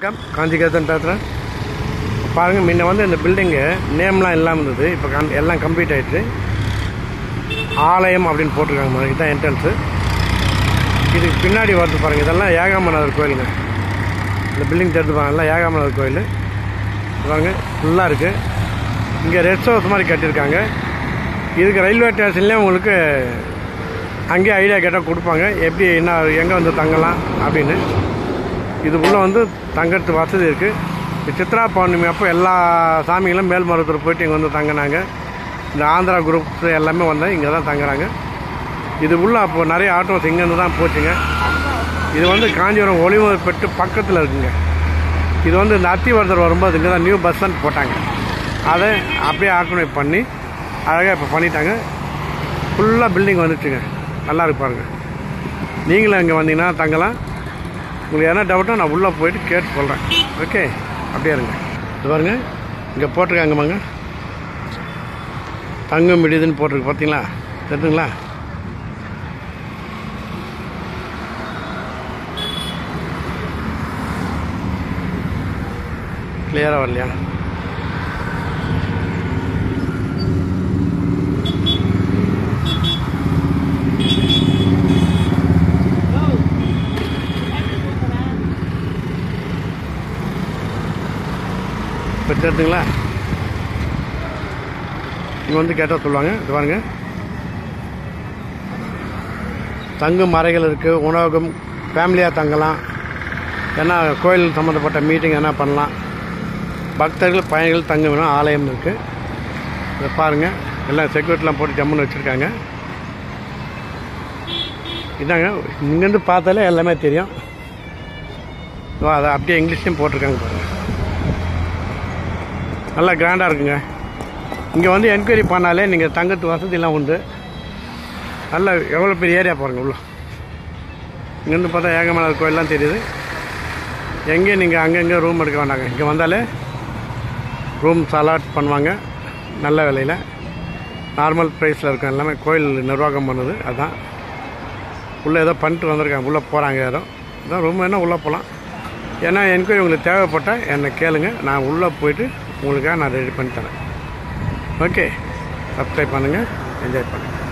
வணக்கம் காஞ்சிகேதன் பேசுகிறேன் பாருங்கள் முன்ன வந்து இந்த பில்டிங்கு நேம்லாம் இல்லாமல் இருந்தது இப்போ கம் எல்லாம் கம்ப்ளீட் ஆயிடுச்சு ஆலயம் அப்படின்னு போட்டிருக்காங்க மாதிரி இதுதான் என்ட்ரன்ஸு இதுக்கு பின்னாடி வருது பாருங்கள் இதெல்லாம் ஏகாம்பரநாதர் கோயிலுங்க இந்த பில்டிங் தெரிஞ்சு பாருங்க எல்லாம் ஏகாம்பரநாதர் கோயில் பாருங்க ஃபுல்லாக இருக்குது இங்கே ரெஸ்ட் ஹவுஸ் மாதிரி கட்டியிருக்காங்க இதுக்கு ரயில்வே ஸ்டேஷன்லேயே உங்களுக்கு அங்கேயே ஐடியா கேட்டால் கொடுப்பாங்க எப்படி என்ன எங்கே வந்து தங்கலாம் அப்படின்னு இதுக்குள்ளே வந்து தங்கறதுக்கு வசதி இருக்குது சித்ரா பௌர்ணமி அப்போ எல்லா சாமிகளும் மேல்மருவத்தூர் போயிட்டு இங்கே வந்து தங்கினாங்க இந்த ஆந்திரா குரூப்ஸ் எல்லாமே வந்து இங்கே தான் தங்குறாங்க இது உள்ள அப்போ நிறைய ஆட்டோஸ் இங்கேருந்து தான் போச்சுங்க இது வந்து காஞ்சிபுரம் ஒளிமுகப்பெட்டு பக்கத்தில் இருக்குங்க இது வந்து இந்த அத்திவரதர் வரும்போது இங்கே தான் நியூ பஸ் ஸ்டாண்ட் போட்டாங்க அதை அப்படியே ஆக்குமை பண்ணி அழகாக இப்போ பண்ணிட்டாங்க ஃபுல்லாக பில்டிங் வந்துச்சுங்க நல்லா இருக்கு பாருங்க நீங்களும் இங்கே வந்தீங்கன்னா தங்கலாம் உங்களுக்கு என்ன டவுட்டோ நான் உள்ளே போயிட்டு கேட்டு சொல்கிறேன் ஓகே அப்படியே இருங்க இது பாருங்க இங்கே போட்டிருக்காங்கம்மாங்க தங்கம் விடுதுன்னு போட்டிருக்கு பார்த்தீங்களா தெரிஞ்சுங்களா கிளியராக வரலையா இப்போ தெரிஞ்சுங்களா இங்கே வந்து கேட்டால் சொல்லுவாங்க இது பாருங்க தங்கும் அறைகள் இருக்குது உணவகம் ஃபேமிலியாக தங்கலாம் ஏன்னா கோயில் சம்மந்தப்பட்ட மீட்டிங் என்ன பண்ணலாம் பக்தர்கள் பயணிகள் தங்க வேணும் ஆலயம் இருக்குது இதை பாருங்கள் எல்லாம் செக்யூரிட்டிலாம் போட்டு ஜம்முன்னு வச்சுருக்காங்க இதாங்க இங்கேருந்து பார்த்தாலே எல்லாமே தெரியும் ஓ அதை அப்படியே இங்கிலீஷ்லையும் போட்டிருக்காங்க பாருங்கள் நல்லா கிராண்டாக இருக்குங்க இங்கே வந்து என்கொயரி பண்ணாலே நீங்கள் தங்கத்து வசதியெல்லாம் உண்டு நல்ல எவ்வளோ பெரிய ஏரியா பாருங்கள் உள்ள இங்கேருந்து பார்த்தா ஏகமலர் கோயிலெலாம் தெரியுது எங்கேயும் நீங்கள் அங்கங்கே ரூம் எடுக்க வேண்டாங்க இங்கே வந்தாலே ரூம்ஸ் அலாட் பண்ணுவாங்க நல்ல விலையில் நார்மல் ப்ரைஸில் இருக்கும் எல்லாமே கோயில் நிர்வாகம் பண்ணுது அதுதான் உள்ளே ஏதோ பண்ணிட்டு வந்திருக்காங்க உள்ளே போகிறாங்க யாரோ அதான் ரூம் வேணால் உள்ளே போகலாம் ஏன்னா என்கொயரி உங்களுக்கு தேவைப்பட்டால் என்னை கேளுங்க நான் உள்ளே போயிட்டு உங்களுக்காக நான் ரெடி பண்ணி தரேன் ஓகே சப்ஸ்கிரைப் பண்ணுங்கள் என்ஜாய் பண்ணுங்கள்